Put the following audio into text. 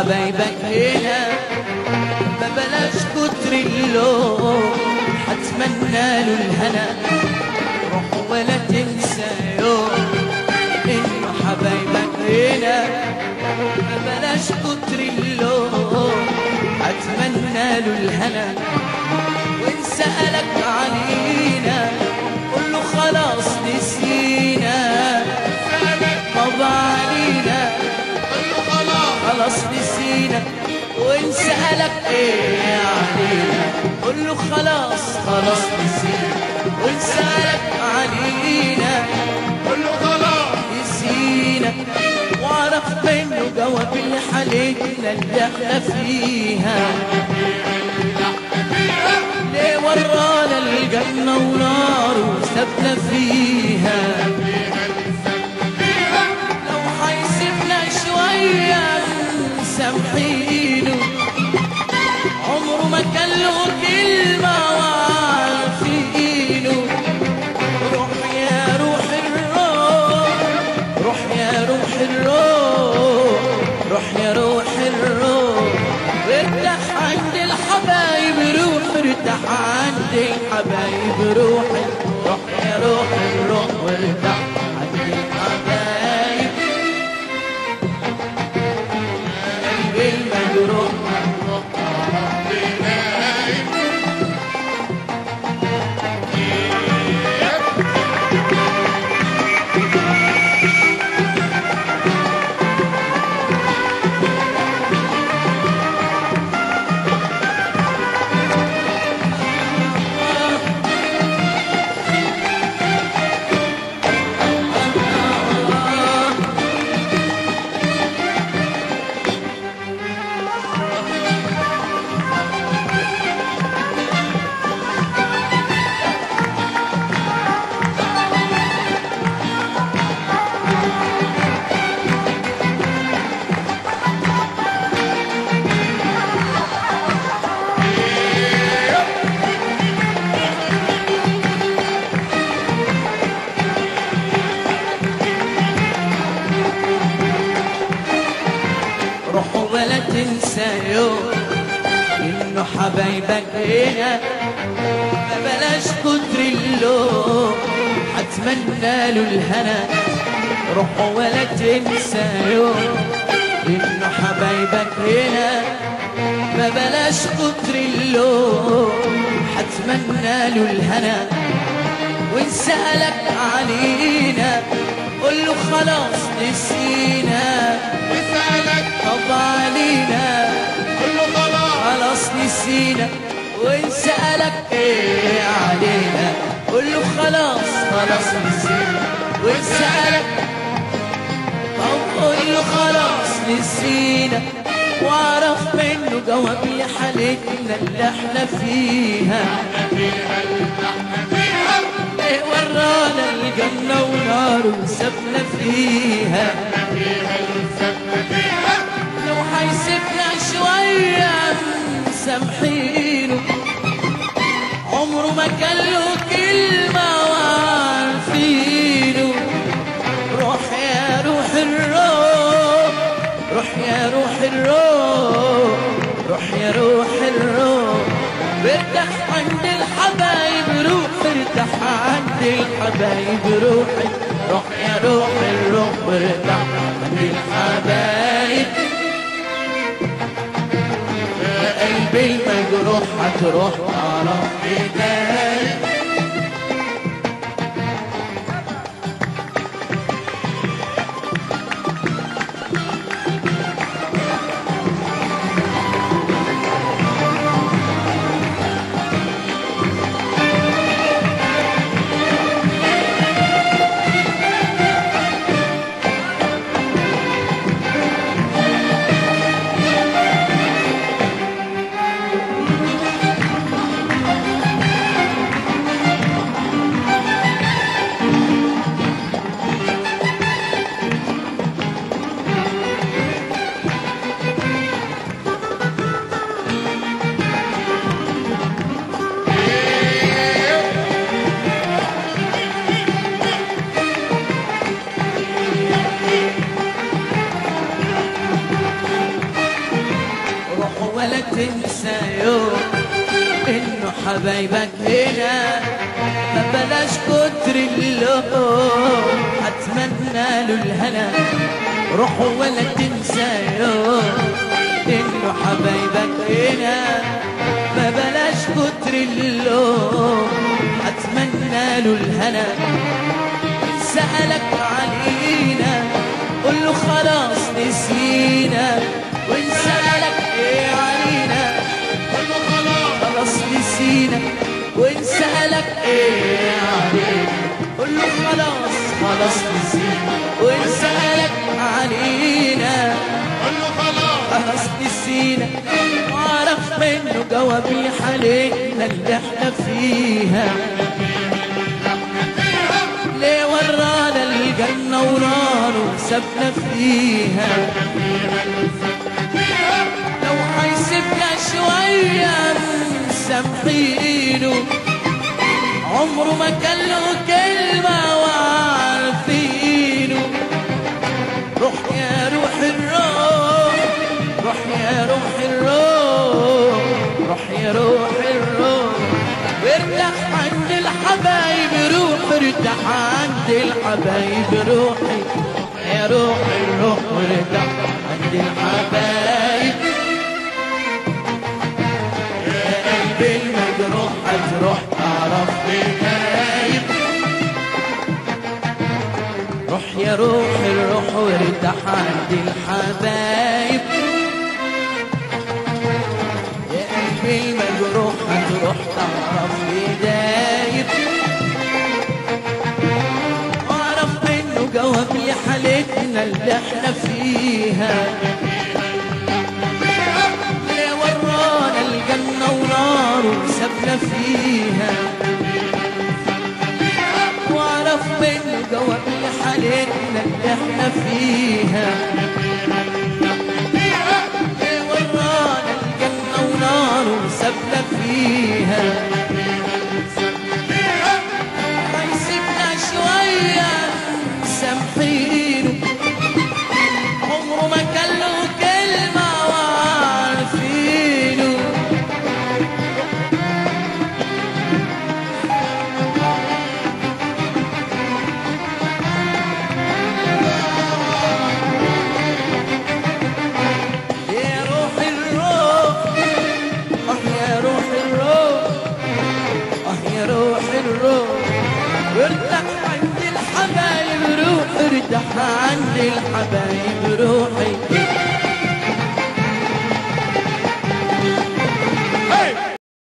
حبايبك هنا ما بلاش كتر اللوم حتمنى له الهنا روح ولا تنسى يوم انه حبايبك هنا ما بلاش كتر اللوم حتمنى له الهنا وان سألك علينا قل له خلاص نسينا طب علينا خلاص نسينا وان سألك ايه علينا قل له خلاص خلاص نسينا وان سألك علينا قل له خلاص نسينا واعرف منه جواب اللي حالتنا اللي احنا فيها ليه ورانا الجنة ونار وسابنا فيها لو حيسيبنا شوية سامحينه عمره ما كان له كلمة وعارفينه روح يا روح الروح روح يا روح الروح روح يا روح الروح ارتاح عند الحبايب روح ارتاح عند الحبايب روح روح يا روح الروح وارتاح عند الحبايب قلبي المجروح روح ولا تنسى يوم انه حبايبك هنا ما بلاش كتر اللوم حتمنى له الهنا روح ولا تنسى يوم انه حبايبك هنا ما بلاش كتر اللوم حتمنى له الهنا وان سألك علينا قل له خلاص نسينا اسألك طب علينا قل له خلاص خلاص نسينا وان سألك ايه علينا قل له خلاص خلاص نسينا وان سألك طب قل له خلاص نسينا واعرف منه جواب لحالتنا اللي احنا فيها ايه ورانا الجنة ونار وسابنا فيها لو حيسيبنا شوية مسامحينه عمره ما كان له كلمة وعارفينه روح يا روح الروح روح يا روح الروح روح يا روح الروح ارتاح عند الحبايب روح ارتاح عند الحبايب روحي روح يا روح الروح ارتاح عند الحبايب يا قلبي المجروح هتروح تعرف ايديك ولا تنسى يوم انه حبايبك هنا ما بلاش كتر اللوم اتمنى له الهنا روح ولا تنسى يوم انه حبايبك هنا ما بلاش كتر اللوم اتمنى له الهنا سألك علينا قل له خلاص نسينا وإن سألك إيه علينا قل له خلاص خلاص نسينا وإن سألك إيه علينا قل له خلاص خلاص نسينا وإن سألك علينا قل له خلاص خلاص نسينا وعرف منه جوابي حالتنا اللي احنا فيها ليه ورانا الجنة ونار وسابنا فيها لو حيسيبنا شوية مسامحينه عمره ما كان له كلمة وعارفينه روح يا روح الروح روح يا روح الروح روح يا روح الروح وارتاح عند الحبايب روح ارتاح عند الحبايب روحي يا روح الروح وارتاح عند الحبايب يا قلبي المجروح هتروح تعرف بكايب روح يا روح الروح وارتاح عند الحبايب يا قلبي المجروح هتروح تعرف بدايب واعرف انه جواب لحالتنا اللي احنا فيها اللي ورانا الجنة ونار وسابنا فيها واعرف منه جواب لحالتنا اللي احنا فيها اللي ورانا الجنة ونار وسابنا فيها هيسيبنا شوية مسامحينه عمره ما كان له كلمة وعارفينه يا روح الروح اه يا روح الروح اه يا روح الروح وارتاح عند الحبايب روح ارتاح عند الحبايب روحي